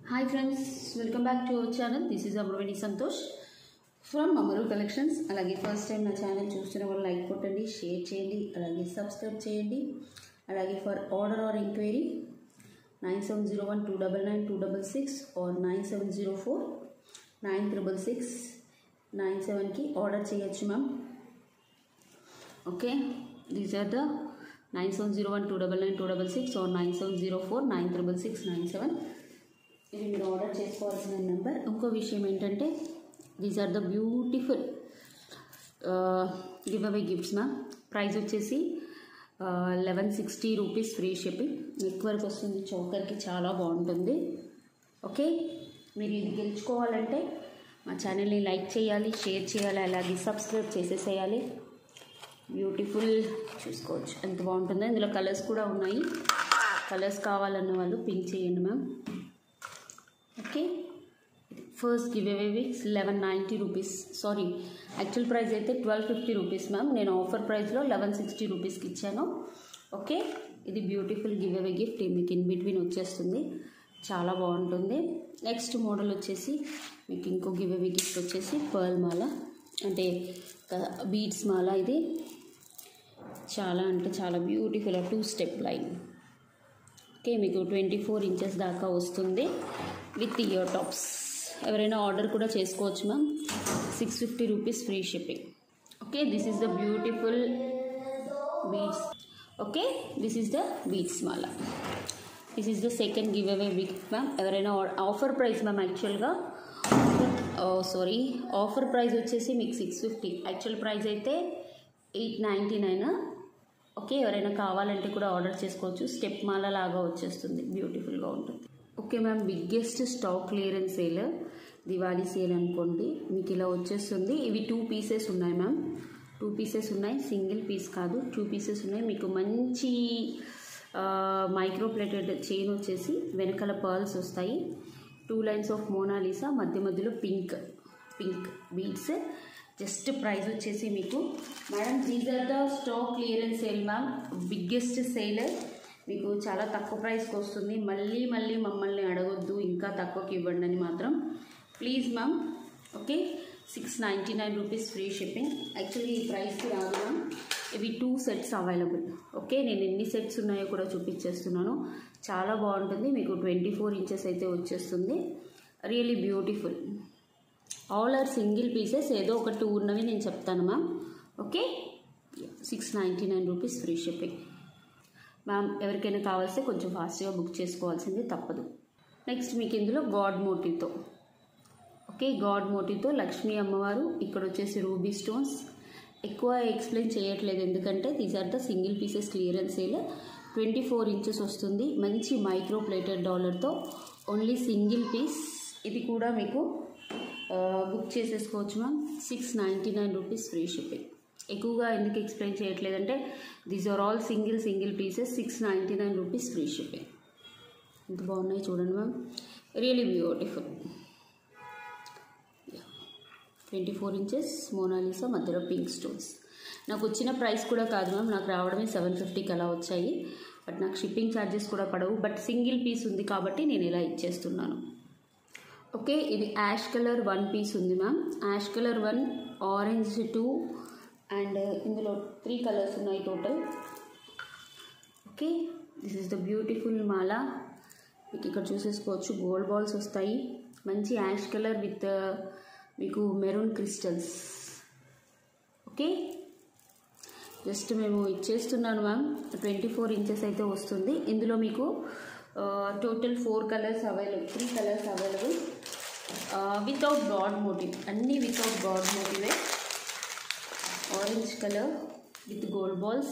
Hi friends welcome back to our channel this is Amaraveni Santosh from Amaru collections అలాగే first time నా channel చూస్తున్న వాళ్ళు like కొట్టండి షేర్ చేయండి అలాగే సబ్స్క్రైబ్ చేయండి అలాగే for order or enquiry nine seven zero one two double nine two double six or nine seven zero four nine triple six nine సెవెన్కి ఆర్డర్ చేయొచ్చు ma'am okay these are the nine seven zero one two double nine two double six or nine seven zero four nine triple six nine seven ఇది మీరు order చేసుకోవాల్సిన number ఇంకో విషయం ఏంటంటే these are the beautiful give giveaway gifts ma'am price వచ్చేసి eleven sixty rupees free shipping neck work వస్తుంది చౌకర్కి చాలా బాగుంటుంది ఓకే మీరు ఇది గెలుచుకోవాలంటే మా ఛానల్ని లైక్ చేయాలి షేర్ చేయాలి అలాగే సబ్స్క్రైబ్ చేసేసేయాలి బ్యూటిఫుల్ చూసుకోవచ్చు ఎంత బాగుంటుందో ఇందులో కలర్స్ కూడా ఉన్నాయి కలర్స్ కావాలన్న వాళ్ళు పింక్ చేయండి ma'am okay first giveaway weeks eleven ninety rupees sorry actual price అయితే ట్వెల్వ్ ఫిఫ్టీ రూపీస్ మ్యామ్ నేను ఆఫర్ ప్రైస్లో లెవెన్ సిక్స్టీ రూపీస్కి ఇచ్చాను ఓకే ఇది బ్యూటిఫుల్ గివ్ అవే గిఫ్ట్ మీకు ఇన్ బిట్వీన్ వచ్చేస్తుంది చాలా బాగుంటుంది నెక్స్ట్ మోడల్ వచ్చేసి మీకు ఇంకో గివ్ అవే గిఫ్ట్ వచ్చేసి పర్ల్ మాల అంటే బీడ్స్ మాల ఇది చాలా అంటే చాలా beautiful two step line okay మీకు ట్వంటీ ఫోర్ ఇంచెస్ దాకా వస్తుంది విత్ ఇయర్ టాప్స్ ఎవరైనా ఆర్డర్ కూడా చేసుకోవచ్చు ma'am six fifty rupees free shipping okay this is the beautiful beads okay this is the beads మాల this is the second give giveaway week ma'am ఎవరైనా offer price ma'am యాక్చువల్గా sorry offer price వచ్చేసి మీకు six fifty actual price అయితే eight ninety nine okay ఎవరైనా కావాలంటే కూడా order చేసుకోవచ్చు స్టెప్ మాల లాగా వచ్చేస్తుంది బ్యూటిఫుల్గా ఉంటుంది okay ma'am biggest stock clearance sale Diwali sale అనుకోండి మీకు ఇలా వచ్చేస్తుంది ఇవి టూ పీసెస్ ఉన్నాయి మ్యామ్ టూ పీసెస్ ఉన్నాయి సింగిల్ పీస్ కాదు టూ పీసెస్ ఉన్నాయి మీకు మంచి మైక్రో ప్లేటెడ్ చైన్ వచ్చేసి వెనకాల పర్ల్స్ వస్తాయి టూ లైన్స్ ఆఫ్ మోనాలిసా మధ్య మధ్యలో pink pink beads just price వచ్చేసి మీకు madam these are the stock clearance sale ma'am biggest sale మీకు చాలా తక్కువ ప్రైస్కి వస్తుంది మళ్ళీ మళ్ళీ మమ్మల్ని అడగొద్దు ఇంకా తక్కువకి ఇవ్వండి అని మాత్రం please ma'am okay six ninety nine rupees free shipping actually ఈ ప్రైస్కి రాదు మ్యామ్ ఇవి టూ సెట్స్ అవైలబుల్ ఓకే నేను ఎన్ని సెట్స్ ఉన్నాయో కూడా చూపించేస్తున్నాను చాలా బాగుంటుంది మీకు ట్వంటీ ఫోర్ ఇంచెస్ అయితే వచ్చేస్తుంది really beautiful all are single pieces ఏదో ఒక టూ ఉన్నవి నేను చెప్తాను ma'am okay six ninety nine rupees free shipping ma'am ఎవరికైనా కావాల్సి కొంచెం ఫాస్ట్గా బుక్ చేసుకోవాల్సింది తప్పదు నెక్స్ట్ మీకు ఇందులో గాడ్ మోటివ్తో ఓకే గాడ్ మోటివ్తో లక్ష్మీ అమ్మవారు ఇక్కడ వచ్చేసి రూబీ స్టోన్స్ ఎక్కువ ఎక్స్ప్లెయిన్ చేయట్లేదు ఎందుకంటే these are the single pieces clearance sale twenty four inches వస్తుంది మంచి మైక్రో ప్లేటెడ్ డాలర్తో ఓన్లీ సింగిల్ పీస్ ఇది కూడా మీకు బుక్ చేసేసుకోవచ్చు ma'am six ninety nine rupees free shipping ఎక్కువగా ఎందుకు ఎక్స్ప్లెయిన్ చేయట్లేదంటే these are all single single pieces six ninety nine rupees free shipping ఎంత బాగున్నాయి చూడండి ma'am really beautiful twenty four inches Mona Lisa మధ్యలో పింక్ స్టోన్స్ నాకు వచ్చిన ప్రైస్ కూడా కాదు మ్యామ్ నాకు రావడమే సెవెన్ ఫిఫ్టీకి అలా వచ్చాయి బట్ నాకు షిప్పింగ్ ఛార్జెస్ కూడా పడవు బట్ సింగిల్ పీస్ ఉంది కాబట్టి నేను ఇలా ఇచ్చేస్తున్నాను ఓకే ఇది యాష్ కలర్ వన్ పీస్ ఉంది ma'am ash colour one orange two and ఇందులో త్రీ కలర్స్ ఉన్నాయి total okay this is the beautiful మాల మీకు ఇక్కడ చూసేసుకోవచ్చు గోల్డ్ బాల్స్ వస్తాయి మంచి యాష్ కలర్ విత్ మీకు మెరూన్ క్రిస్టల్స్ ఓకే జస్ట్ మేము ఇచ్చేస్తున్నాను మ్యామ్ ట్వంటీ ఫోర్ ఇంచెస్ అయితే వస్తుంది ఇందులో మీకు total four colours available three colours available without god motive అన్నీ వితౌట్ గాడ్ మోటివే orange colour with gold balls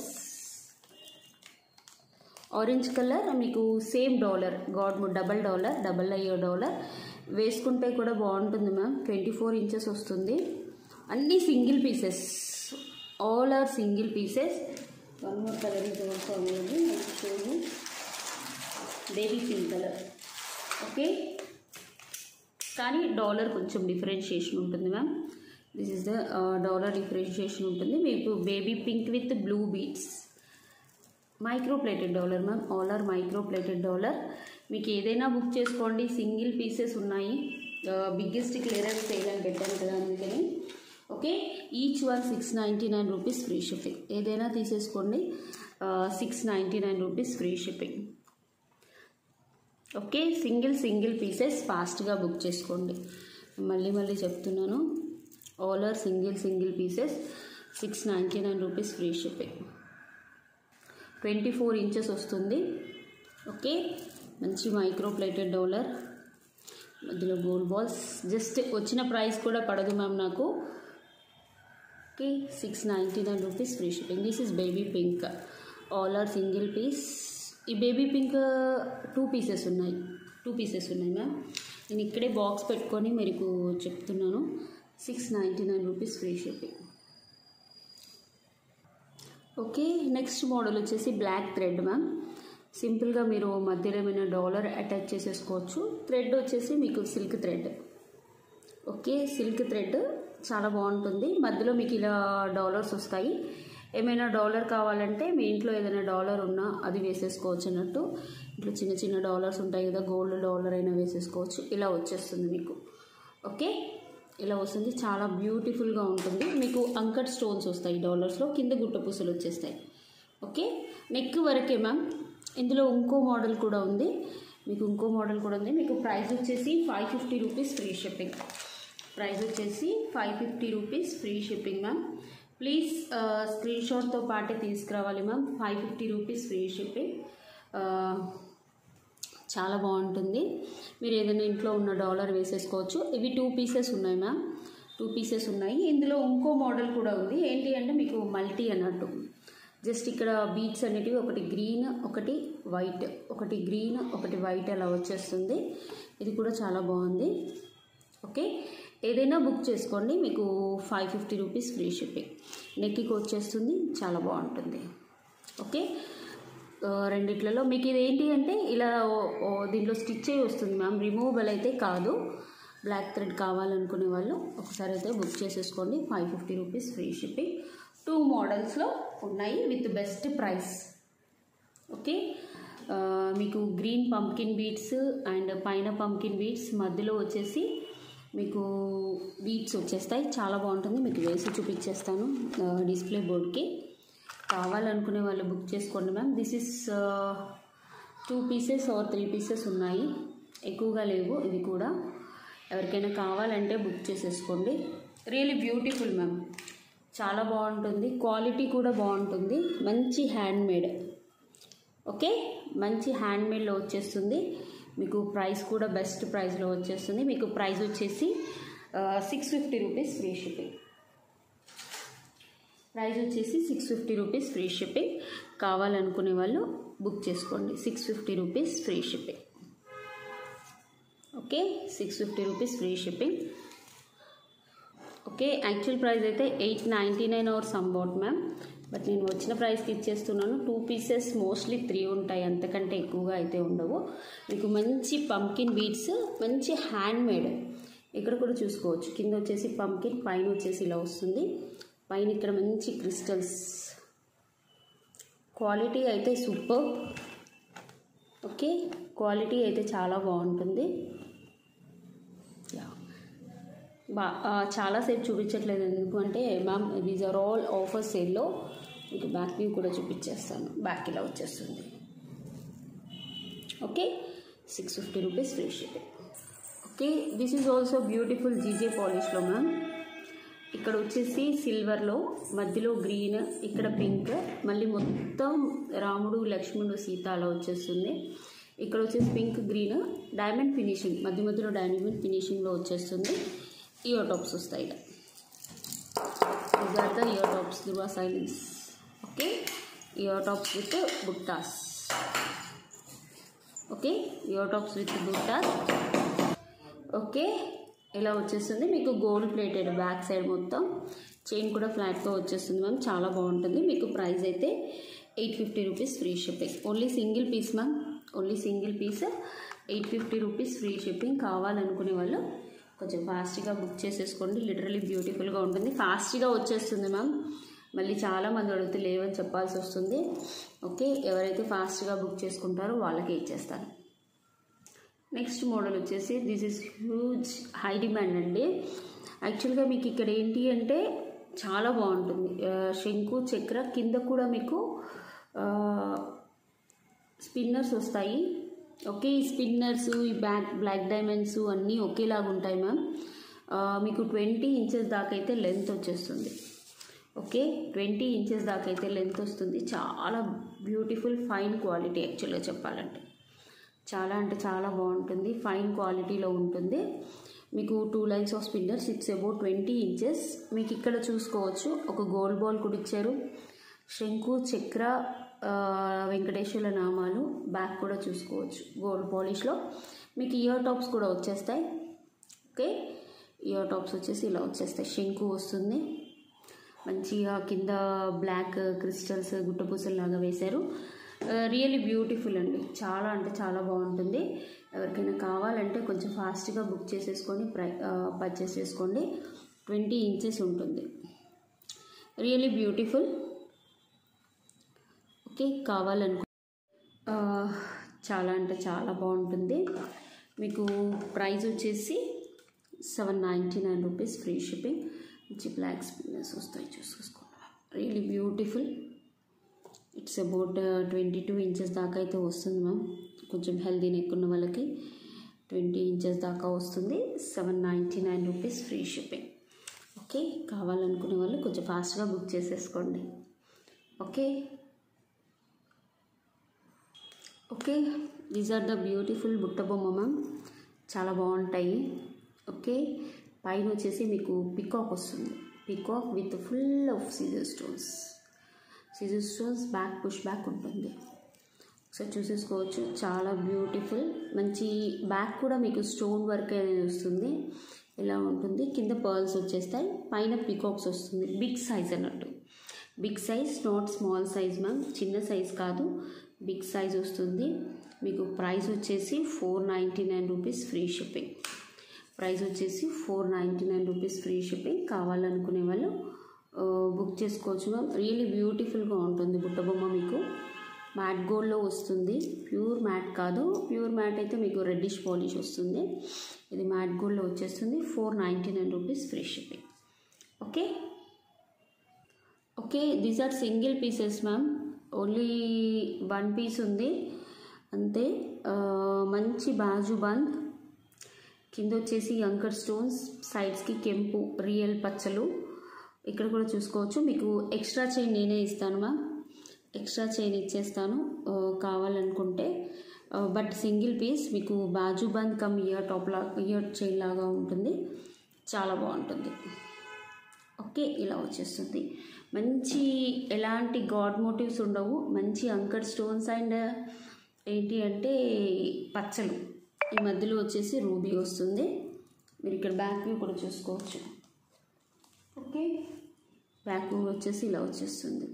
orange colour మీకు same dollar god double dollar double అయ్యో డాలర్ వేసుకుంటే కూడా బాగుంటుంది మ్యామ్ ట్వంటీ ఫోర్ ఇంచెస్ వస్తుంది అన్నీ single pieces all are single pieces one more colour is also available next షోను baby pink colour okay కానీ dollar కొంచెం డిఫరెన్షియేషన్ ఉంటుంది ma'am this is the dollar differentiation ఉంటుంది మీకు baby pink with blue beads micro plated dollar ma'am all are micro plated dollar మీకు ఏదైనా book చేసుకోండి single pieces ఉన్నాయి బిగ్గెస్ట్ క్లియరెన్స్ సేల్ అని పెట్టాను కదా అందుకని okay each one six ninety nine rupees free shipping ఏదైనా తీసేసుకోండి సిక్స్ ninety nine rupees free shipping okay single single pieces ఫాస్ట్గా బుక్ చేసుకోండి మళ్ళీ మళ్ళీ చెప్తున్నాను all are single single pieces six ninety nine rupees free shipping twenty four inches వస్తుంది okay మంచి మైక్రో ప్లేటెడ్ డోలర్ మధ్యలో గోల్డ్ బాల్స్ జస్ట్ వచ్చిన price కూడా పడదు మ్యామ్ నాకు okay six ninety nine rupees free shipping this is baby pink all are single piece ఈ baby pink two pieces ఉన్నాయి two pieces ఉన్నాయి మ్యామ్ నేను ఇక్కడే బాక్స్ పెట్టుకొని మీకు చెప్తున్నాను six ninety nine rupees free shipping okay next model వచ్చేసి black thread ma'am సింపుల్గా మీరు మధ్యలో ఏమైనా డాలర్ అటాచ్ చేసేసుకోవచ్చు థ్రెడ్ వచ్చేసి మీకు silk thread okay silk thread చాలా బాగుంటుంది మధ్యలో మీకు ఇలా డాలర్స్ వస్తాయి ఏమైనా డాలర్ కావాలంటే మీ ఇంట్లో ఏదైనా డాలర్ ఉన్నా అది వేసేసుకోవచ్చు అన్నట్టు ఇట్లా చిన్న చిన్న డాలర్స్ ఉంటాయి కదా గోల్డ్ డాలర్ అయినా వేసేసుకోవచ్చు ఇలా వచ్చేస్తుంది మీకు ఓకే ఇలా వస్తుంది చాలా బ్యూటిఫుల్గా ఉంటుంది మీకు అంకట్ స్టోన్స్ వస్తాయి డాలర్స్లో కింద గుట్ట పూసలు వచ్చేస్తాయి ఓకే నెక్ వరకే మ్యామ్ ఇందులో ఇంకో మోడల్ కూడా ఉంది మీకు ఇంకో మోడల్ కూడా ఉంది మీకు ప్రైస్ వచ్చేసి five fifty rupees free shipping price వచ్చేసి five fifty rupees free shipping ma'am please screen షాట్తో పాటే తీసుకురావాలి ma'am five fifty rupees free shipping చాలా బాగుంటుంది మీరు ఏదైనా ఇంట్లో ఉన్న డాలర్ వేసేసుకోవచ్చు ఇవి టూ పీసెస్ ఉన్నాయి మ్యామ్ టూ పీసెస్ ఉన్నాయి ఇందులో ఇంకో మోడల్ కూడా ఉంది ఏంటి అంటే మీకు మల్టీ అన్నట్టు జస్ట్ ఇక్కడ బీట్స్ అనేటివి ఒకటి గ్రీన్ ఒకటి వైట్ ఒకటి గ్రీన్ ఒకటి వైట్ అలా వచ్చేస్తుంది ఇది కూడా చాలా బాగుంది ఓకే ఏదైనా బుక్ చేసుకోండి మీకు five fifty rupees free shipping నెక్కి వచ్చేస్తుంది చాలా బాగుంటుంది ఓకే ఆ, రెండిట్లలో మీకు ఇది ఏంటి అంటే ఇలా ఓ- ఓ దీంట్లో స్టిచ్ అయ్యి వస్తుంది మ్యామ్ రిమూవబుల్ అయితే కాదు బ్లాక్ థ్రెడ్ కావాలనుకునే వాళ్ళు ఒకసారి అయితే బుక్ చేసేసుకోండి five fifty rupees free shipping two మోడల్స్లో ఉన్నాయి విత్ బెస్ట్ ప్రైస్ ఓకే ఆ, మీకు గ్రీన్ పంకిన్ బీట్స్ అండ్ పైన పంకిన్ బీట్స్ మధ్యలో వచ్చేసి మీకు బీట్స్ వచ్చేస్తాయి చాలా బాగుంటుంది మీకు వేసి చూపించేస్తాను ఆ, డిస్ప్లే బోర్డ్కి కావాలనుకునే వాళ్ళు బుక్ చేసుకోండి ma'am this is two pieces or three pieces ఉన్నాయి ఎక్కువగా లేవు ఇవి కూడా ఎవరికైనా కావాలంటే బుక్ చేసేసుకోండి రియలీ బ్యూటిఫుల్ మ్యామ్ చాలా బాగుంటుంది క్వాలిటీ కూడా బాగుంటుంది మంచి హ్యాండ్మేడ్ ఓకే మంచి హ్యాండ్మేడ్లో వచ్చేస్తుంది మీకు ప్రైస్ కూడా బెస్ట్ ప్రైస్లో వచ్చేస్తుంది మీకు ప్రైస్ వచ్చేసి six fifty rupees free shipping price వచ్చేసి six fifty rupees free shipping కావాలనుకునే వాళ్ళు బుక్ చేసుకోండి six fifty rupees free shipping okay six fifty rupees free shipping okay actual price అయితే ఎయిట్ నైంటీ నైన్ అవర్ సంబౌట్ మ్యామ్ బట్ నేను వచ్చిన ప్రైస్కి ఇచ్చేస్తున్నాను టూ పీసెస్ మోస్ట్లీ త్రీ ఉంటాయి అంతకంటే ఎక్కువగా అయితే ఉండవు మీకు మంచి పంకిన్ బీట్స్ మంచి హ్యాండ్మేడ్ ఇక్కడ కూడా చూసుకోవచ్చు కింద వచ్చేసి పంకిన్ పైన వచ్చేసి ఇలా వస్తుంది పైన ఇక్కడ మంచి క్రిస్టల్స్ క్వాలిటీ అయితే సూపర్ ఓకే క్వాలిటీ అయితే చాలా బాగుంటుంది యా బా ఆ, చాలాసేపు చూపించట్లేదు ఎందుకు అంటే ma'am these are all offer సేల్లో మీకు బ్యాక్ వ్యూ కూడా చూపించేస్తాను బ్యాక్ ఇలా వచ్చేస్తుంది okay six fifty rupees free shipping okay this is also beautiful GJ పాలిష్లో మ్యామ్ ఇక్కడ వచ్చేసి సిల్వర్లో మధ్యలో గ్రీన్ ఇక్కడ పింక్ మళ్ళీ మొత్తం రాముడు లక్ష్మణుడు సీత అలా వచ్చేస్తుంది ఇక్కడ వచ్చేసి పింక్ గ్రీన్ డైమండ్ ఫినిషింగ్ మధ్య మధ్యలో డైమండ్ ఫినిషింగ్లో వచ్చేస్తుంది ఇయర్ టాప్స్ వస్తాయి ఇలా These are the ear tops, Durva Silence. Okay, ear tops with the buttas. Okay ear tops with buttas okay ఇలా వచ్చేస్తుంది మీకు గోల్డ్ ప్లేటెడ్ బ్యాక్ సైడ్ మొత్తం చైన్ కూడా ఫ్లాట్గా వచ్చేస్తుంది మ్యామ్ చాలా బాగుంటుంది మీకు ప్రైస్ అయితే eight fifty rupees free shipping only single piece ma'am only single piece eight fifty rupees free shipping కావాలనుకునే వాళ్ళు కొంచెం ఫాస్ట్గా బుక్ చేసేసుకోండి లిటరలీ బ్యూటిఫుల్గా ఉంటుంది ఫాస్ట్గా వచ్చేస్తుంది మ్యామ్ మళ్ళీ చాలామంది అడిగితే లేవని చెప్పాల్సి వస్తుంది ఓకే ఎవరైతే ఫాస్ట్గా బుక్ చేసుకుంటారో వాళ్ళకే ఇచ్చేస్తాను నెక్స్ట్ మోడల్ వచ్చేసి this is huge high demand అండి యాక్చువల్గా మీకు ఇక్కడ ఏంటి అంటే చాలా బాగుంటుంది ఆ, శంకు చక్ర కింద కూడా మీకు స్పిన్నర్స్ వస్తాయి ఓకే ఈ స్పిన్నర్స్ ఈ బ్యాక్ బ్లాక్ డైమండ్స్ అన్నీ ఒకేలాగా ఉంటాయి మ్యామ్ ఆ, మీకు ట్వంటీ ఇంచెస్ దాకా అయితే లెంత్ వచ్చేస్తుంది ఓకే ట్వంటీ ఇంచెస్ దాకా అయితే లెంత్ వస్తుంది చాలా బ్యూటిఫుల్ ఫైన్ క్వాలిటీ యాక్చువల్గా చెప్పాలంటే చాలా అంటే చాలా బాగుంటుంది ఫైన్ క్వాలిటీలో ఉంటుంది మీకు two lines of spinners it's about twenty inches మీకు ఇక్కడ చూసుకోవచ్చు ఒక గోల్డ్ బాల్ కూడా ఇచ్చారు శంకు చక్ర ఆ, వెంకటేశ్వర నామాలు బ్యాక్ కూడా చూసుకోవచ్చు గోల్డ్ పాలిష్లో మీకు ఇయర్ టాప్స్ కూడా వచ్చేస్తాయి ఓకే ఇయర్ టాప్స్ వచ్చేసి ఇలా వచ్చేస్తాయి శంకు వస్తుంది మంచిగా కింద బ్లాక్ క్రిస్టల్స్ గుట్టపూసల్లాగా వేశారు రియల్లీ బ్యూటిఫుల్ అండి చాలా అంటే చాలా బాగుంటుంది ఎవరికైనా కావాలంటే కొంచెం ఫాస్ట్గా బుక్ చేసేసుకొని ప్రై పర్చేస్ చేసుకోండి ట్వంటీ ఇంచెస్ ఉంటుంది రియల్లీ బ్యూటిఫుల్ ఓకే కావాలనుకో ఆ, చాలా అంటే చాలా బాగుంటుంది మీకు ప్రైస్ వచ్చేసి seven ninety nine rupees free shipping మంచి బ్లాక్ స్పిన్నర్స్ వస్తాయి చూసుకోండి really beautiful it's about twenty two inches దాకా అయితే వస్తుంది మ్యామ్ కొంచెం హెల్దీ నెక్ ఉన్న వాళ్ళకి ట్వంటీ ఇంచెస్ దాకా వస్తుంది seven ninety nine rupees free shipping okay కావాలనుకునే వాళ్ళు కొంచెం ఫాస్ట్గా బుక్ చేసేసుకోండి okay okay these are the beautiful బుట్ట బొమ్మ మ్యామ్ చాలా బాగుంటాయి ఓకే పైన వచ్చేసి మీకు పికాక్ వస్తుంది peacock with full of CZ stones CZ stones back push back ఉంటుంది ఒకసారి చూసేసుకోవచ్చు చాలా బ్యూటిఫుల్ మంచి బ్యాక్ కూడా మీకు స్టోన్ వర్క్ అనేది వస్తుంది ఇలా ఉంటుంది కింద పర్ల్స్ వచ్చేస్తాయి పైన పికాక్స్ వస్తుంది బిగ్ సైజ్ అన్నట్టు big size not small size ma'am చిన్న సైజ్ కాదు బిగ్ సైజ్ వస్తుంది మీకు ప్రైస్ వచ్చేసి four ninety nine rupees free shipping price వచ్చేసి four ninety nine rupees free shipping కావాలనుకునే వాళ్ళు ఆ, బుక్ చేసుకోవచ్చు మ్యామ్ రియల్లీ బ్యూటిఫుల్గా ఉంటుంది బుట్టబొమ్మ మీకు మ్యాట్ గోల్డ్లో వస్తుంది ప్యూర్ మ్యాట్ కాదు ప్యూర్ మ్యాట్ అయితే మీకు రెడ్డిష్ పాలిష్ వస్తుంది ఇది మ్యాట్ గోల్డ్లో వచ్చేస్తుంది four ninety nine rupees free shipping okay okay these are single pieces ma'am only one piece ఉంది అంతే ఆ, మంచి బాజు బంద్ కింద వచ్చేసి అంకర్ స్టోన్స్ సైడ్స్కి కెంపు రియల్ పచ్చలు ఇక్కడ కూడా చూసుకోవచ్చు మీకు ఎక్స్ట్రా చైన్ నేనే ఇస్తాను మ్యామ్ ఎక్స్ట్రా చైన్ ఇచ్చేస్తాను ఆ, కావాలనుకుంటే ఆ, బట్ సింగిల్ పీస్ మీకు bajuband come ear top లా ఇయర్ చైన్ లాగా ఉంటుంది చాలా బాగుంటుంది ఓకే ఇలా వచ్చేస్తుంది మంచి ఎలాంటి గాడ్ మోటివ్స్ ఉండవు మంచి అంకర్ స్టోన్స్ అండ్ ఏంటి అంటే పచ్చలు ఈ మధ్యలో వచ్చేసి రూబీ వస్తుంది మీరు ఇక్కడ బ్యాక్ వ్యూ కూడా చూసుకోవచ్చు ఓకే బ్యాక్ వ్యూ వచ్చేసి ఇలా వచ్చేస్తుంది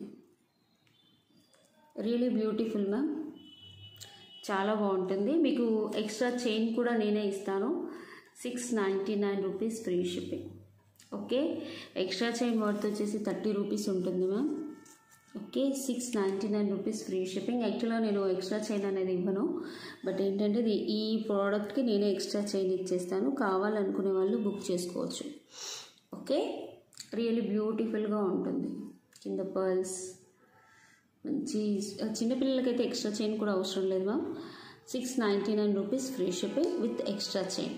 రియలీ బ్యూటిఫుల్ మ్యామ్ చాలా బాగుంటుంది మీకు ఎక్స్ట్రా చైన్ కూడా నేనే ఇస్తాను six ninety nine rupees free shipping okay extra chain worth వచ్చేసి థర్టీ రూపీస్ ఉంటుంది ma'am okay six ninety nine rupees free shipping యాక్చువల్గా నేను ఎక్స్ట్రా చైన్ అనేది ఇవ్వను బట్ ఏంటంటే ఇది ఈ ప్రోడక్ట్కి నేనే ఎక్స్ట్రా చైన్ ఇచ్చేస్తాను కావాలనుకునే వాళ్ళు బుక్ చేసుకోవచ్చు ఓకే రియల్లీ బ్యూటిఫుల్గా ఉంటుంది కింద పర్ల్స్ మంచి చిన్నపిల్లలకైతే ఎక్స్ట్రా చైన్ కూడా అవసరం లేదు ma'am six ninety nine rupees free shipping with extra chain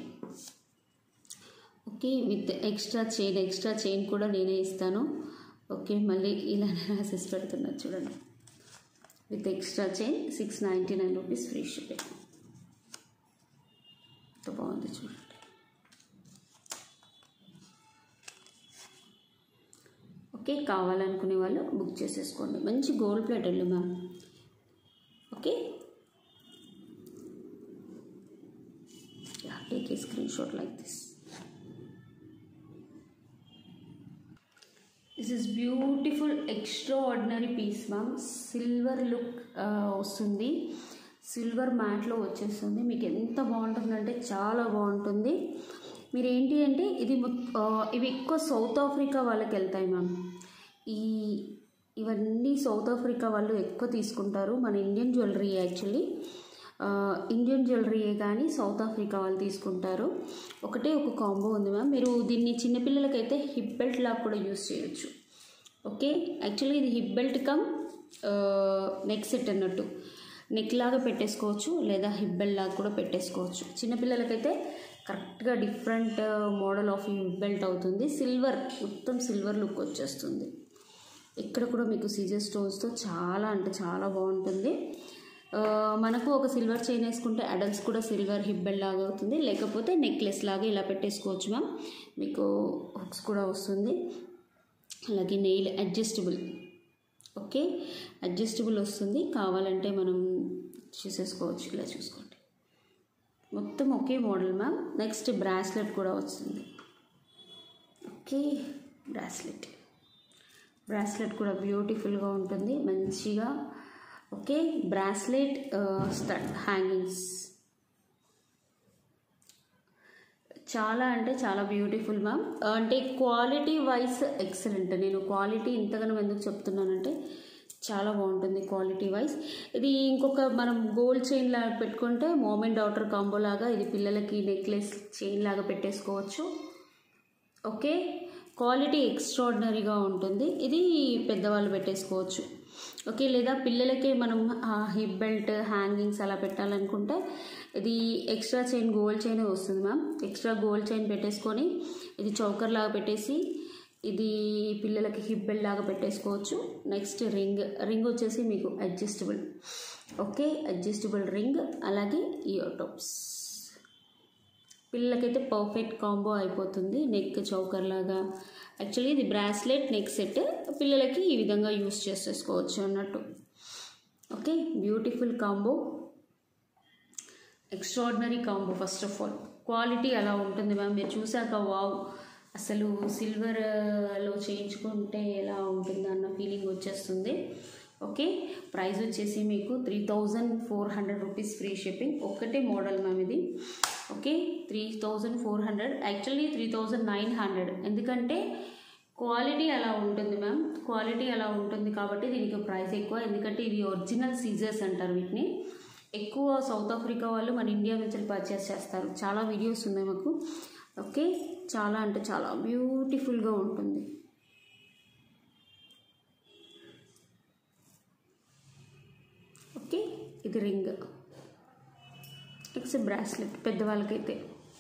okay with extra chain extra chain కూడా నేనే ఇస్తాను ఓకే మళ్ళీ ఇలానే రాసేసి పెడుతున్నా చూడండి with extra chain six ninety nine rupees free shipping ఎంత బాగుంది చూడండి ఓకే కావాలనుకునే వాళ్ళు బుక్ చేసేసుకోండి మంచి గోల్డ్ ప్లేట్ వెళ్ళు ma'am okay take a screen shot like this this is beautiful extraordinary piece ma'am silver look వస్తుంది సిల్వర్ మ్యాట్లో వచ్చేస్తుంది మీకు ఎంత బాగుంటుందంటే చాలా బాగుంటుంది మీరు ఏంటి అంటే ఇది మొత్- ఆ, ఇవి ఎక్కువ సౌత్ ఆఫ్రికా వాళ్ళకి వెళ్తాయి మ్యామ్ ఈ ఇవన్నీ సౌత్ ఆఫ్రికా వాళ్ళు ఎక్కువ తీసుకుంటారు మన ఇండియన్ జ్యువెలరీ యాక్చువల్లీ ఆ, ఇండియన్ జ్యువెలరీయే కానీ సౌత్ ఆఫ్రికా వాళ్ళు తీసుకుంటారు ఒకటే ఒక కాంబో ఉంది మ్యామ్ మీరు దీన్ని చిన్నపిల్లలకైతే హిప్ బెల్ట్ లాగా కూడా యూస్ చేయొచ్చు ఓకే యాక్చువల్లీ ఇది hip belt come neck set అన్నట్టు నెక్ లాగా పెట్టేసుకోవచ్చు లేదా హిప్ బెల్ట్ లాగా కూడా పెట్టేసుకోవచ్చు చిన్నపిల్లలకైతే కరెక్ట్గా different model of hip belt అవుతుంది సిల్వర్ మొత్తం సిల్వర్ లుక్ వచ్చేస్తుంది ఇక్కడ కూడా మీకు సీజర్ స్టోన్స్తో చాలా అంటే చాలా బాగుంటుంది ఆ, మనకు ఒక సిల్వర్ చైన్ వేసుకుంటే అడల్ట్స్ కూడా సిల్వర్ హిబ్బెల్ లాగా అవుతుంది లేకపోతే నెక్లెస్ లాగా ఇలా పెట్టేసుకోవచ్చు మ్యామ్ మీకు హుక్స్ కూడా వస్తుంది అలాగే నెయిల్ అడ్జస్టబుల్ ఓకే అడ్జస్టబుల్ వస్తుంది కావాలంటే మనం చూసేసుకోవచ్చు ఇలా చూసుకోండి మొత్తం ఒకే మోడల్ మ్యామ్ నెక్స్ట్ బ్రాస్లెట్ కూడా వస్తుంది ఓకే బ్రాస్లెట్ బ్రాస్లెట్ కూడా బ్యూటిఫుల్గా ఉంటుంది మంచిగా ఓకే బ్రాస్లెట్ స్టడ్ హ్యాంగింగ్స్ చాలా అంటే చాలా బ్యూటిఫుల్ మ్యామ్ అంటే క్వాలిటీ వైజ్ ఎక్సలెంట్ నేను క్వాలిటీ ఇంతగానో ఎందుకు చెప్తున్నానంటే చాలా బాగుంటుంది క్వాలిటీ వైజ్ ఇది ఇంకొక మనం గోల్డ్ చైన్ లాగా పెట్టుకుంటే మోమెంట్ డాటర్ కాంబో లాగా ఇది పిల్లలకి నెక్లెస్ చైన్ లాగా పెట్టేసుకోవచ్చు ఓకే క్వాలిటీ ఎక్స్ట్రాడినరీగా ఉంటుంది ఇది పెద్దవాళ్ళు పెట్టేసుకోవచ్చు ఓకే లేదా పిల్లలకే మనం హిప్ బెల్ట్ హ్యాంగింగ్స్ అలా పెట్టాలనుకుంటే ఇది ఎక్స్ట్రా చైన్ గోల్డ్ చైన్ వస్తుంది మ్యామ్ ఎక్స్ట్రా గోల్డ్ చైన్ పెట్టేసుకొని ఇది చౌకర్ లాగా పెట్టేసి ఇది పిల్లలకి హిప్ బెల్ట్ లాగా పెట్టేసుకోవచ్చు నెక్స్ట్ రింగ్ రింగ్ వచ్చేసి మీకు అడ్జస్టబుల్ ఓకే అడ్జస్టబుల్ రింగ్ అలాగే ఇయర్ టాప్స్ పిల్లలకైతే పర్ఫెక్ట్ కాంబో అయిపోతుంది నెక్ చౌకర్ లాగా యాక్చువల్లీ ఇది బ్రాస్లెట్ నెక్ సెట్ పిల్లలకి ఈ విధంగా యూస్ చేసేసుకోవచ్చు అన్నట్టు okay beautiful combo extraordinary combo first of all quality అలా ఉంటుంది మ్యామ్ మీరు చూసాక వావ్ అసలు సిల్వర్లో చేయించుకుంటే ఎలా ఉంటుంది అన్న ఫీలింగ్ వచ్చేస్తుంది ఓకే ప్రైస్ వచ్చేసి మీకు three thousand four hundred rupees free shipping ఒక్కటే మోడల్ మ్యామ్ ఇది okay three thousand four hundred actually three thousand nine hundred ఎందుకంటే క్వాలిటీ అలా ఉంటుంది మ్యామ్ క్వాలిటీ అలా ఉంటుంది కాబట్టి దీనికి ప్రైస్ ఎక్కువ ఎందుకంటే ఇవి ఒరిజినల్ సీజర్స్ అంటారు వీటిని ఎక్కువ సౌత్ ఆఫ్రికా వాళ్ళు మన ఇండియా నుంచి పర్చేస్ చేస్తారు చాలా వీడియోస్ ఉన్నాయి మాకు ఓకే చాలా అంటే చాలా బ్యూటిఫుల్గా ఉంటుంది ఓకే ఇది రింగ్ నెక్స్ట్ బ్రాస్లెట్ పెద్దవాళ్ళకైతే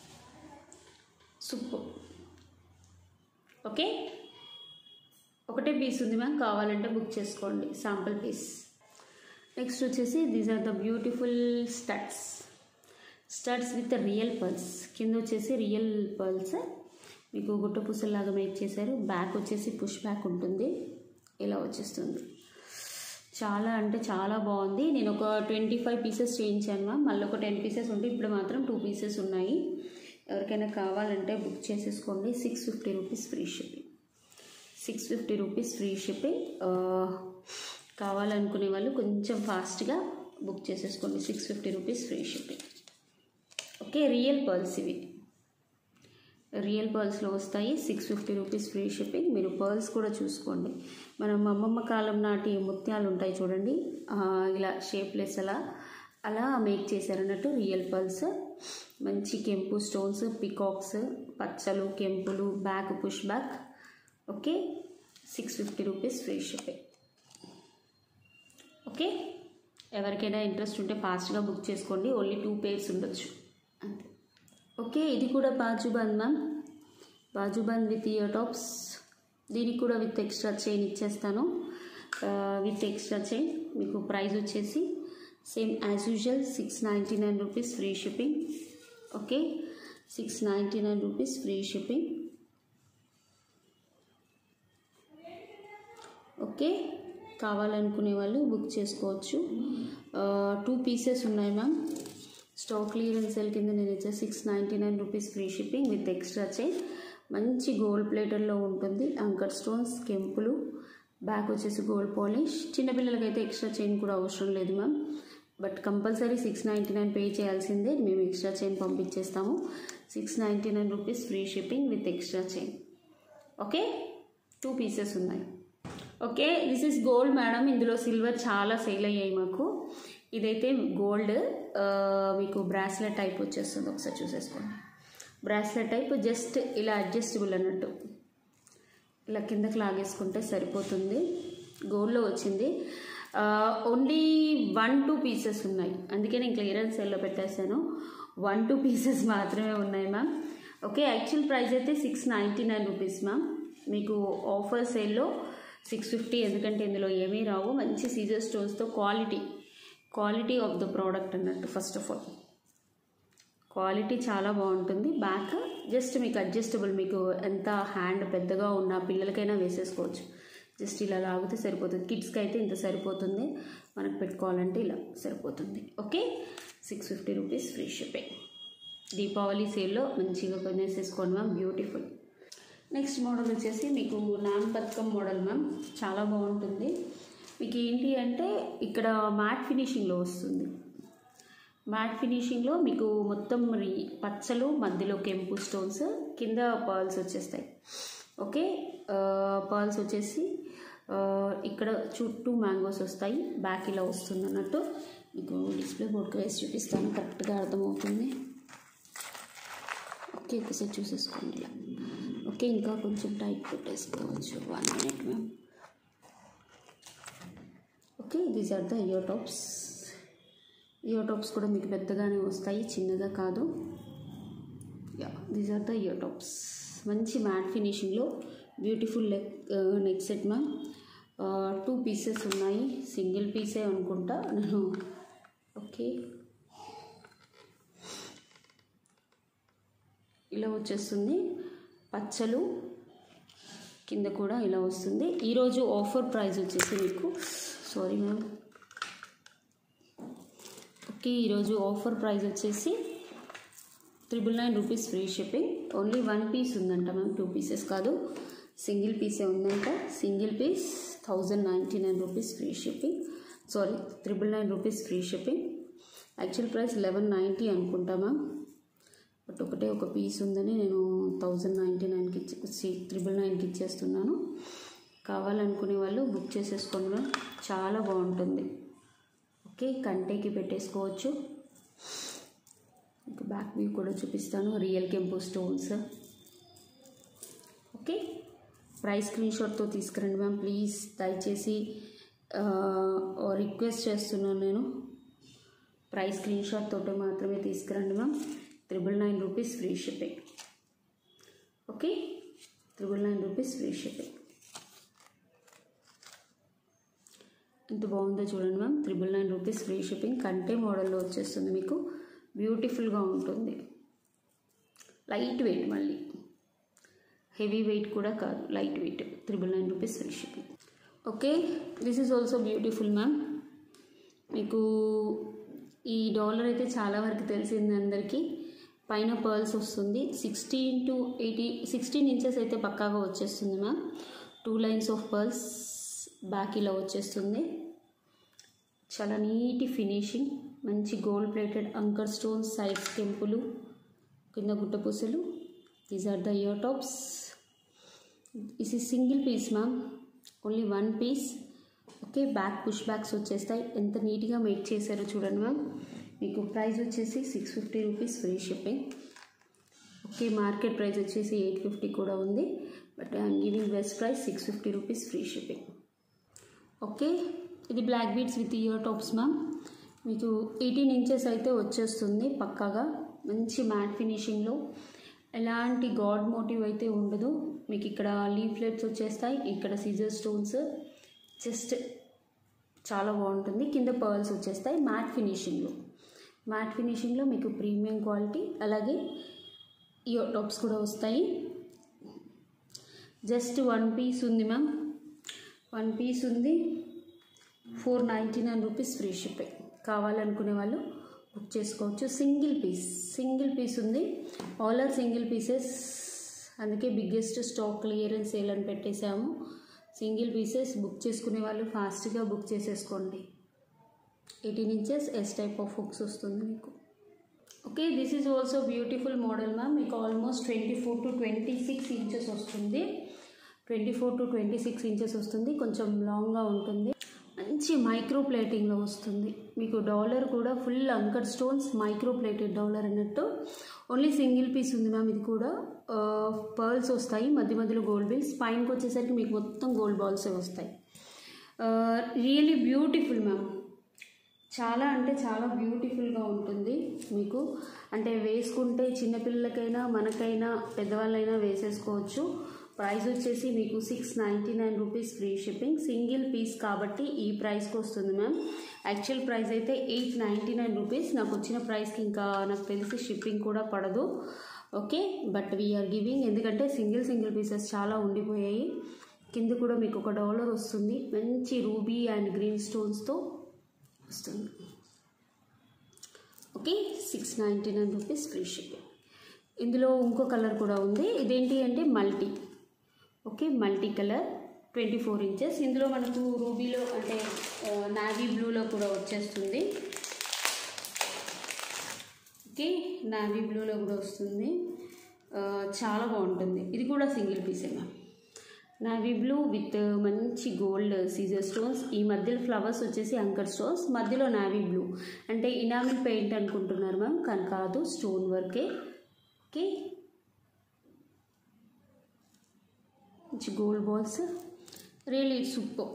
సూపర్ ఓకే ఒకటే పీస్ ఉంది మ్యామ్ కావాలంటే బుక్ చేసుకోండి శాంపుల్ పీస్ నెక్స్ట్ వచ్చేసి these are the beautiful studs studs with real pearls కింద వచ్చేసి రియల్ పర్ల్స్ మీకు గుట్ట పూసల్లాగా మేక్ చేశారు బ్యాక్ వచ్చేసి పుష్ బ్యాక్ ఉంటుంది ఇలా వచ్చేస్తుంది చాలా అంటే చాలా బాగుంది నేను ఒక ట్వంటీ ఫైవ్ పీసెస్ చేయించాను మ్యామ్ మళ్ళీ ఒక టెన్ పీసెస్ ఉంటే ఇప్పుడు మాత్రం టూ పీసెస్ ఉన్నాయి ఎవరికైనా కావాలంటే బుక్ చేసేసుకోండి six fifty rupees free shipping six fifty rupees free shipping కావాలనుకునే వాళ్ళు కొంచెం ఫాస్ట్గా బుక్ చేసేసుకోండి six fifty rupees free shipping okay real pearls ఇవి రియల్ పర్ల్స్లో వస్తాయి six fifty rupees free shipping మీరు పర్ల్స్ కూడా చూసుకోండి మనం అమ్మమ్మ కాలం నాటి ముత్యాలు ఉంటాయి చూడండి ఆ, ఇలా షేప్లెస్ అలా అలా మేక్ చేశారన్నట్టు రియల్ పర్ల్స్ మంచి కెంపు స్టోన్స్ పికాక్స్ పచ్చలు కెంపులు back push back okay six fifty rupees free shipping okay ఎవరికైనా ఇంట్రెస్ట్ ఉంటే ఫాస్ట్గా బుక్ చేసుకోండి ఓన్లీ టూ పేర్స్ ఉండొచ్చు అంతే ఓకే ఇది కూడా bajuband ma'am bajuband with ear tops దీనికి కూడా విత్ ఎక్స్ట్రా చైన్ ఇచ్చేస్తాను విత్ ఎక్స్ట్రా చైన్ మీకు ప్రైస్ వచ్చేసి same as usual six ninety nine rupees free shipping okay six ninety nine rupees free shipping okay కావాలనుకునే వాళ్ళు బుక్ చేసుకోవచ్చు టూ పీసెస్ ఉన్నాయి ma'am stock clearance sale కింద నేను ఇచ్చే six ninety nine rupees free shipping with extra chain మంచి gold ప్లేటర్లో ఉంటుంది అంకర్ స్టోన్స్ కెంపులు బ్యాక్ వచ్చేసి గోల్డ్ పాలిష్ చిన్నపిల్లలకైతే ఎక్స్ట్రా చైన్ కూడా అవసరం లేదు ma'am but compulsory six ninety nine pay చేయాల్సిందే మేము ఎక్స్ట్రా చైన్ పంపించేస్తాము six ninety nine rupees free shipping with extra chain okay two pieces ఉన్నాయి okay this is gold madam ఇందులో సిల్వర్ చాలా సేల్ అయ్యాయి మాకు ఇదైతే గోల్డ్ ఆ, మీకు బ్రాస్లెట్ టైప్ వచ్చేస్తుంది ఒకసారి చూసేసుకోండి బ్రాస్లెట్ టైప్ జస్ట్ ఇలా అడ్జస్టబుల్ అన్నట్టు ఇలా కిందకి లాగేసుకుంటే సరిపోతుంది గోల్డ్లో వచ్చింది ఓన్లీ వన్ టూ పీసెస్ ఉన్నాయి అందుకే నేను క్లియరెన్స్ సెల్లో పెట్టేశాను వన్ టూ పీసెస్ మాత్రమే ఉన్నాయి మ్యామ్ ఓకే యాక్చువల్ ప్రైస్ అయితే six ninety nine rupees ma'am మీకు ఆఫర్ సేల్లో సిక్స్ ఫిఫ్టీ ఎందుకంటే ఇందులో ఏమీ రావు మంచి సీజర్ స్టోన్స్తో quality quality of the product అన్నట్టు ఫస్ట్ ఆఫ్ ఆల్ క్వాలిటీ చాలా బాగుంటుంది బ్యాక్ జస్ట్ మీకు అడ్జస్టబుల్ మీకు ఎంత హ్యాండ్ పెద్దగా ఉన్న పిల్లలకైనా వేసేసుకోవచ్చు జస్ట్ ఇలా లాగితే సరిపోతుంది కిడ్స్కి అయితే ఇంత సరిపోతుంది మనకు పెట్టుకోవాలంటే ఇలా సరిపోతుంది okay six fifty rupees free shipping Deepavali సేల్లో మంచిగా కొనేసేసుకోండి మ్యామ్ బ్యూటిఫుల్ నెక్స్ట్ మోడల్ వచ్చేసి మీకు నాన్ పథకం మోడల్ మ్యామ్ చాలా బాగుంటుంది మీకు ఏంటి అంటే ఇక్కడ మ్యాట్ ఫినిషింగ్లో వస్తుంది మ్యాట్ ఫినిషింగ్లో మీకు మొత్తం రి- పచ్చలు మధ్యలో కెంపు స్టోన్స్ కింద పర్ల్స్ వచ్చేస్తాయి ఓకే పర్ల్స్ వచ్చేసి ఆ, ఇక్కడ చుట్టూ మ్యాంగోస్ వస్తాయి బ్యాక్ ఇలా వస్తుంది అన్నట్టు మీకు డిస్ప్లే బోర్డ్కి వేసి చూపిస్తాను కరెక్ట్గా అర్థమవుతుంది ఓకే ఒకసారి చూసేసుకోండి ఇలా ఓకే ఇంకా కొంచెం టైట్ పెట్టేసుకోవచ్చు one minute ma'am okay these are the ear tops ear tops కూడా మీకు పెద్దగానే వస్తాయి చిన్నగా కాదు yeah these are the ear tops మంచి మ్యాట్ ఫినిషింగ్లో beautiful neck neck set ma'am two pieces ఉన్నాయి సింగిల్ పీసే అనుకుంటా నేను ఓకే ఇలా వచ్చేస్తుంది పచ్చలు కింద కూడా ఇలా వస్తుంది ఈరోజు ఆఫర్ ప్రైస్ వచ్చేసి మీకు సారీ మ్యామ్ ఓకే ఈరోజు ఆఫర్ ప్రైస్ వచ్చేసి triple nine rupees free shipping only one piece ఉందంట మ్యామ్ టూ పీసెస్ కాదు సింగిల్ పీసే ఉందంట single piece thousand ninety nine rupees free shipping sorry triple nine rupees free shipping actual price eleven ninety అనుకుంటా ma'am but ఒకటే ఒక piece ఉందని నేను thousand ninety నైన్కి ఇచ్చి త్రిబుల్ నైన్కి ఇచ్చేస్తున్నాను కావాలనుకునే వాళ్ళు బుక్ చేసేసుకోండి మ్యామ్ చాలా బాగుంటుంది ఓకే కంటేకి పెట్టేసుకోవచ్చు ఇంకా బ్యాక్ వ్యూ కూడా చూపిస్తాను రియల్ కెంపు స్టోన్స్ ఓకే ప్రైస్ స్క్రీన్ షాట్తో తీసుకురండి మ్యామ్ ప్లీజ్ దయచేసి రిక్వెస్ట్ చేస్తున్నాను నేను ప్రైస్ స్క్రీన్ షాట్ తోటి మాత్రమే తీసుకురండి ma'am triple nine rupees free shipping okay triple nine rupees free shipping ఎంత బాగుందో చూడండి ma'am triple nine rupees free shipping కంటే మోడల్లో వచ్చేస్తుంది మీకు బ్యూటిఫుల్గా ఉంటుంది లైట్ వెయిట్ మళ్ళీ హెవీ వెయిట్ కూడా కాదు light weight triple nine rupees free shipping okay this is also beautiful ma'am మీకు ఈ డాలర్ అయితే చాలా వరకు తెలిసింది అందరికీ పైన పర్ల్స్ వస్తుంది sixteen to eighty sixteen inches అయితే పక్కాగా వచ్చేస్తుంది ma'am two lines of pearls back ఇలా వచ్చేస్తుంది చాలా నీటి ఫినిషింగ్ మంచి గోల్డ్ ప్లేటెడ్ అంకర్ స్టోన్స్ సైడ్స్ కెంపులు కింద గుట్టపూసలు these are the ear tops is ఈ single piece ma'am only one piece okay back push backs వచ్చేస్తాయి ఎంత నీట్గా మేక్ చేశారో చూడండి మ్యామ్ మీకు ప్రైస్ వచ్చేసి six fifty rupees free shipping okay market price వచ్చేసి ఎయిట్ ఫిఫ్టీ కూడా ఉంది but I'm giving best price six fifty rupees free shipping okay ఇది black beads with ear tops ma'am మీకు ఎయిటీన్ ఇంచెస్ అయితే వచ్చేస్తుంది పక్కాగా మంచి మ్యాట్ ఫినిషింగ్లో ఎలాంటి గాడ్ మోటివ్ అయితే ఉండదు మీకు ఇక్కడ లీఫ్లెట్స్ వచ్చేస్తాయి ఇక్కడ సీజర్ స్టోన్స్ జస్ట్ చాలా బాగుంటుంది కింద పర్ల్స్ వచ్చేస్తాయి మ్యాట్ ఫినిషింగ్లో మ్యాట్ ఫినిషింగ్లో మీకు ప్రీమియం క్వాలిటీ అలాగే ఇయర్ టాప్స్ కూడా వస్తాయి జస్ట్ వన్ పీస్ ఉంది మ్యామ్ వన్ పీస్ ఉంది four ninety nine rupees free shipping కావాలనుకునే వాళ్ళు బుక్ చేసుకోవచ్చు సింగిల్ పీస్ సింగిల్ పీస్ ఉంది ఆల్ ఆర్ సింగిల్ పీసెస్ అందుకే బిగ్గెస్ట్ స్టాక్ క్లియరెన్స్ సేల్ అని పెట్టేశాము సింగిల్ పీసెస్ బుక్ చేసుకునే వాళ్ళు ఫాస్ట్గా బుక్ చేసేసుకోండి eighteen inches S type of hooks వస్తుంది మీకు okay this is also beautiful model ma'am మీకు almost twenty four to twenty six inches వస్తుంది twenty four to twenty six inches వస్తుంది కొంచెం లాంగ్గా ఉంటుంది మంచి మంచి మైక్రో ప్లేటింగ్లో వస్తుంది మీకు డాలర్ కూడా ఫుల్ అంకర్ స్టోన్స్ మైక్రో ప్లేటెడ్ డాలర్ అన్నట్టు ఓన్లీ సింగిల్ పీస్ ఉంది మ్యామ్ ఇది కూడా పర్ల్స్ వస్తాయి మధ్య మధ్యలో గోల్డ్ బిల్స్ పైనకి వచ్చేసరికి మీకు మొత్తం గోల్డ్ బాల్సే వస్తాయి రియలీ బ్యూటిఫుల్ మ్యామ్ చాలా అంటే చాలా బ్యూటిఫుల్గా ఉంటుంది మీకు అంటే వేసుకుంటే చిన్నపిల్లలకైనా మనకైనా పెద్దవాళ్ళైనా వేసేసుకోవచ్చు ప్రైస్ వచ్చేసి మీకు six ninety nine rupees free shipping single piece కాబట్టి ఈ ప్రైస్కి వస్తుంది మ్యామ్ యాక్చువల్ ప్రైస్ అయితే ఎయిట్ నైంటీ నైన్ రూపీస్ నాకు వచ్చిన ప్రైస్కి ఇంకా నాకు తెలిసి షిప్పింగ్ కూడా పడదు ఓకే బట్ వీఆర్ గివింగ్ ఎందుకంటే సింగిల్ సింగిల్ పీసెస్ చాలా ఉండిపోయాయి కింద కూడా మీకు ఒక డాలర్ వస్తుంది మంచి రూబీ అండ్ గ్రీన్ స్టోన్స్తో వస్తుంది okay six ninety nine rupees free shipping ఇందులో ఇంకో కలర్ కూడా ఉంది ఇదేంటి అంటే multi okay multi colour twenty four inches ఇందులో మనకు రూబీలో అంటే నావీ బ్లూలో కూడా వచ్చేస్తుంది ఓకే నావీ బ్లూలో కూడా వస్తుంది ఆ, చాలా బాగుంటుంది ఇది కూడా సింగిల్ పీసే మ్యామ్ నావీ బ్లూ విత్ మంచి గోల్డ్ సీజర్ స్టోన్స్ ఈ మధ్యలో ఫ్లవర్స్ వచ్చేసి అంకర్ స్టోన్స్ మధ్యలో నావీ బ్లూ అంటే ఇనామిల్ పెయింట్ అనుకుంటున్నారు మ్యామ్ కానీ కాదు స్టోన్ వర్కే ఓకే మంచి గోల్డ్ బాల్స్ రియలీ సూపర్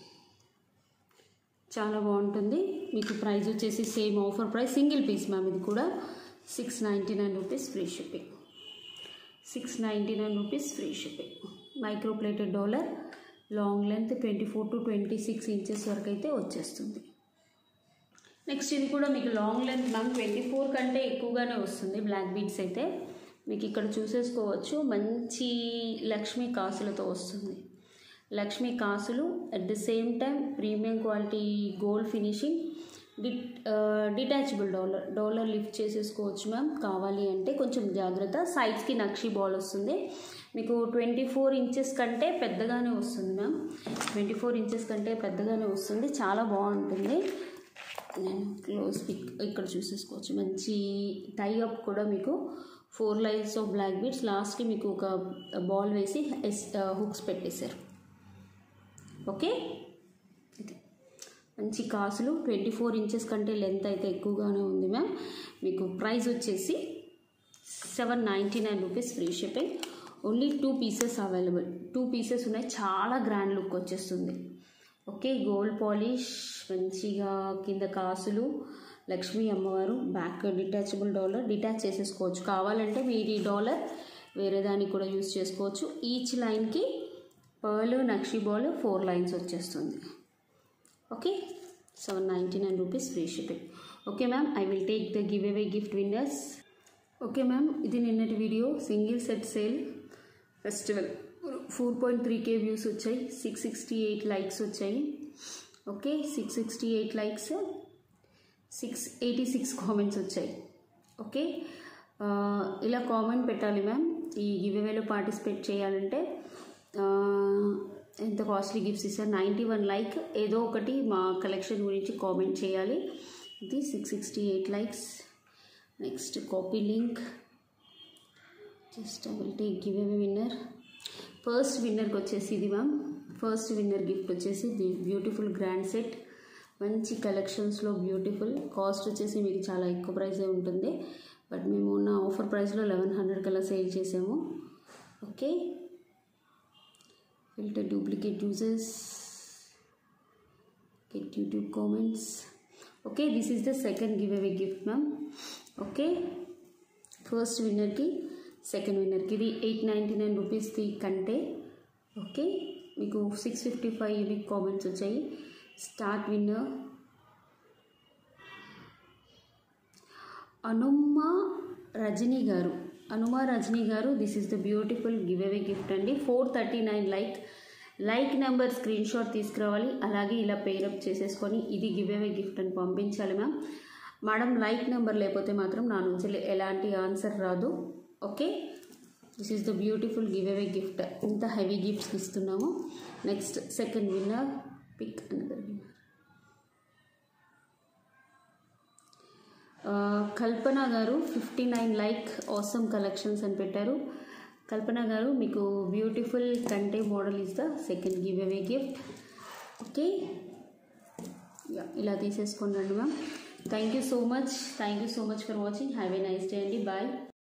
చాలా బాగుంటుంది మీకు ప్రైస్ వచ్చేసి same offer price single piece ma'am ఇది కూడా six ninety nine rupees free shipping six ninety nine rupees free shipping micro plated dollar long length twenty four to twenty six inches వరకు అయితే వచ్చేస్తుంది next ఇది కూడా మీకు long length ma'am twenty four కంటే ఎక్కువగానే వస్తుంది బ్లాక్ బీడ్స్ అయితే మీకు ఇక్కడ చూసేసుకోవచ్చు మంచి లక్ష్మీ కాసులతో వస్తుంది లక్ష్మీ కాసులు at the same time premium quality gold finishing డిట్ డిటాచబుల్ డాలర్ డాలర్ లిఫ్ట్ చేసేసుకోవచ్చు మ్యామ్ కావాలి అంటే కొంచెం జాగ్రత్త సైడ్స్కి నక్షి బాల్ వస్తుంది మీకు ట్వంటీ ఫోర్ ఇంచెస్ కంటే పెద్దగానే వస్తుంది మ్యామ్ ట్వంటీ ఫోర్ ఇంచెస్ కంటే పెద్దగానే వస్తుంది చాలా బాగుంటుంది నేను క్లోజ్ పిక్ ఇక్కడ చూసేసుకోవచ్చు మంచి టై అప్ కూడా మీకు four lines of black beads లాస్ట్కి మీకు ఒక బాల్ వేసి ఎస్ హుక్స్ పెట్టేశారు ఓకే ఇది మంచి కాసులు ట్వంటీ ఫోర్ ఇంచెస్ కంటే లెంత్ అయితే ఎక్కువగానే ఉంది మ్యామ్ మీకు ప్రైస్ వచ్చేసి seven ninety nine rupees free shipping only two pieces available two pieces ఉన్నాయి చాలా గ్రాండ్ లుక్ వచ్చేస్తుంది ఓకే గోల్డ్ పాలిష్ మంచిగా కింద కాసులు లక్ష్మీ అమ్మవారు బ్యాక్ డిటాచబుల్ డాలర్ డిటాచ్ చేసేసుకోవచ్చు కావాలంటే మీరు ఈ డాలర్ వేరే దానికి కూడా యూస్ చేసుకోవచ్చు ఈచ్ లైన్కి పర్ల్ నక్షి బాల్ ఫోర్ లైన్స్ వచ్చేస్తుంది okay seven ninety nine rupees free shipping okay ma'am I will take the give away gift winners okay ma'am ఇది నిన్నటి video single set sale festival four point three K views వచ్చాయి six sixty eight likes వచ్చాయి okay six sixty eight likes six eighty six comments వచ్చాయి okay ఆ, ఇలా comment పెట్టాలి ma'am ఈ గివ్అవేలో participate చేయాలంటే ఆ, ఎంత కాస్ట్లీ గిఫ్ట్స్ ఇస్తారు నైంటీ వన్ లైక్ ఏదో ఒకటి మా కలెక్షన్ గురించి కామెంట్ చేయాలి ఇది six sixty eight likes next copy link just I will take give away winner first విన్నర్కి వచ్చేసి ఇది మ్యామ్ ఫస్ట్ విన్నర్ గిఫ్ట్ వచ్చేసి ది బ్యూటిఫుల్ గ్రాండ్ సెట్ మంచి కలెక్షన్స్లో బ్యూటిఫుల్ కాస్ట్ వచ్చేసి మీకు చాలా ఎక్కువ ప్రైసే ఉంటుంది బట్ మేము ఉన్న ఆఫర్ ప్రైస్లో లెవెన్ హండ్రెడ్ కల్లా సేల్ చేసాము okay filter duplicate uses get YouTube comments. Okay, this is the second giveaway gift, ma'am. Okay, first విన్నర్కి సెకండ్ విన్నర్కి ఇది ఎయిట్ నైంటీ నైన్ రూపీస్ది కంటే ఓకే మీకు six fifty five unique comments వచ్చాయి స్టార్ట్ విన్నర్ అనుమ్మ రజనీ గారు అనుమ రజనీ గారు this is the beautiful give away gift అండి four thirty nine like like number screen shot తీసుకురావాలి అలాగే ఇలా పేరప్ చేసేసుకొని ఇది గివ్ అవే గిఫ్ట్ అని పంపించాలి మ్యామ్ మేడం లైక్ నెంబర్ లేకపోతే మాత్రం నా నుంచి ఎలాంటి ఆన్సర్ రాదు okay this is the beautiful give away gift ఇంత హెవీ గిఫ్ట్స్ ఇస్తున్నాము next second winner pick another winner Kalpana గారు fifty nine like awesome collections అని పెట్టారు కల్పన గారు మీకు బ్యూటిఫుల్ కంటే model is the second give away gift okay yeah ఇలా తీసేసుకోండి ma'am thank you so much thank you so much for watching have a nice day అండి bye